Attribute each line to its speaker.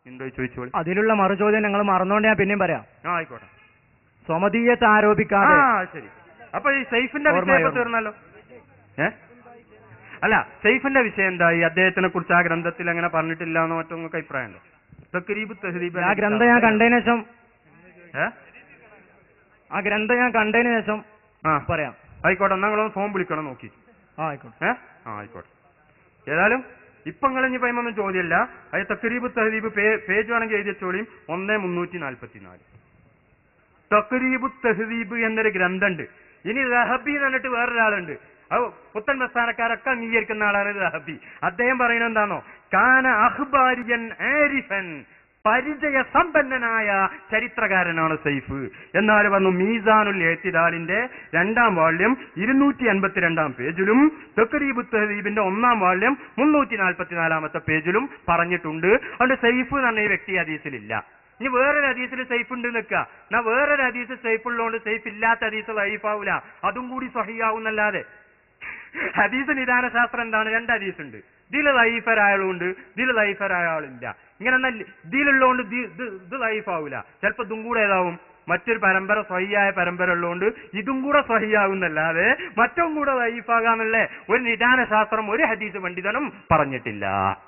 Speaker 1: എന്തോ ചോദിച്ചോളി
Speaker 2: അതിലുള്ള മറുചോദ്യം ഞങ്ങൾ മറന്നുകൊണ്ട് ഞാൻ പിന്നെയും പറയാം
Speaker 1: ആ ആയിക്കോട്ടെ
Speaker 2: സ്വമതീയത്തെ
Speaker 1: ആ
Speaker 2: ആരോപിക്കാതെ
Speaker 1: ശരി അപ്പൊ ഈ സൈഫിന്റെ
Speaker 2: ഓർമ്മ
Speaker 1: വിഷയം ഇപ്പൊ
Speaker 2: ഓർമ്മ.
Speaker 1: തീർന്നല്ലോ ഏ അല്ല സൈഫിന്റെ വിഷയം എന്തായി അദ്ദേഹത്തിനെ കുറിച്ച് ആ ഗ്രന്ഥത്തിൽ അങ്ങനെ പറഞ്ഞിട്ടില്ല എന്ന് മറ്റോ നിങ്ങൾക്ക് അഭിപ്രായമുണ്ടോ തക്രീബ് തഹദീബ്
Speaker 2: ആ ഗ്രന്ഥം ഞാൻ കണ്ടതിന് ശേഷം
Speaker 1: ഏ?
Speaker 2: ആ ഗ്രന്ഥം ഞാൻ കണ്ടതിന് ശേഷം
Speaker 1: ആ
Speaker 2: പറയാം
Speaker 1: ആയിക്കോട്ടെ എന്നാ നിങ്ങളൊന്ന് ഫോൺ വിളിക്കണം നോക്കി
Speaker 2: ആ ആയിക്കോട്ടെ
Speaker 1: ഏ ആ ആയിക്കോട്ടെ ഏതായാലും ഇപ്പൊ നിങ്ങൾ ഇനി പറയുമ്പോൾ ചോദ്യമല്ല അത് തക്രീബ് തഹദീബ് പേ- പേജ് വേണമെങ്കിൽ എഴുതി വെച്ചോളിയും ഒന്നേ മുന്നൂറ്റി നാൽപ്പത്തിനാല് തക്രീബ് തഹദീബ് എന്നൊരു ഗ്രന്ഥമുണ്ട് ഇനി റഹബി എന്ന് പറഞ്ഞിട്ട് വേറൊരാളുണ്ട് അത് പുത്തൻ പ്രസ്ഥാനക്കാരൊക്കെ അംഗീകരിക്കുന്ന ആളാണ് റഹബി അദ്ദേഹം പറയുന്നത് എന്താണോ കാന അഹ്ബാരിയൻ ആരിഫൻ പരിചയ സമ്പന്നനായ ചരിത്രകാരനാണ് സൈഫ് എന്നാൽ വന്നു മീസാനുൽ ഏത്തിദാലിന്റെ രണ്ടാം വാള്യം ഇരുന്നൂറ്റി അൻപത്തിരണ്ടാം പേജിലും തക്രീബ് തഹദീബിന്റെ ഒന്നാം വാള്യം മുന്നൂറ്റി നാൽപ്പത്തിനാലാമത്തെ പേജിലും പറഞ്ഞിട്ടുണ്ട് അതുകൊണ്ട് സൈഫ് എന്ന് പറഞ്ഞ ഈ വ്യക്തി ഹദീസിലില്ല ഇനി വേറൊരു ഹദീസിൽ സൈഫ് ഉണ്ട് നിൽക്കുക എന്നാ വേറൊരു ഹദീസ് സൈഫ് ഉള്ളതുകൊണ്ട് സൈഫ് ഇല്ലാത്ത ഹദീസ് ലൈഫാവൂല അതും കൂടി സഹിയാവുന്നല്ലാതെ ഹദീസ് നിദാന ശാസ്ത്രം എന്താണ് രണ്ട് ഹദീസ് ഉണ്ട് ഇതിൽ ലൈഫരായ ആളുണ്ട് ഇതിൽ ലൈഫരായ ആളില്ല ഇങ്ങനെ എന്നാൽ ഇതിലുള്ളതുകൊണ്ട് ദി- ഇത് ഇത് ലൈഫാവൂല ചിലപ്പോ ഇതും കൂടെ ഏതാവും മറ്റൊരു പരമ്പര സ്വഹിയായ പരമ്പര ഉള്ളതുകൊണ്ട് ഇതും കൂടെ സ്വഹിയാവുന്നല്ലാതെ മറ്റും കൂടെ ലൈഫാകാന്നുള്ള ഒരു നിദാന ശാസ്ത്രം ഒരു ഹദീസ് പണ്ഡിതനും പറഞ്ഞിട്ടില്ല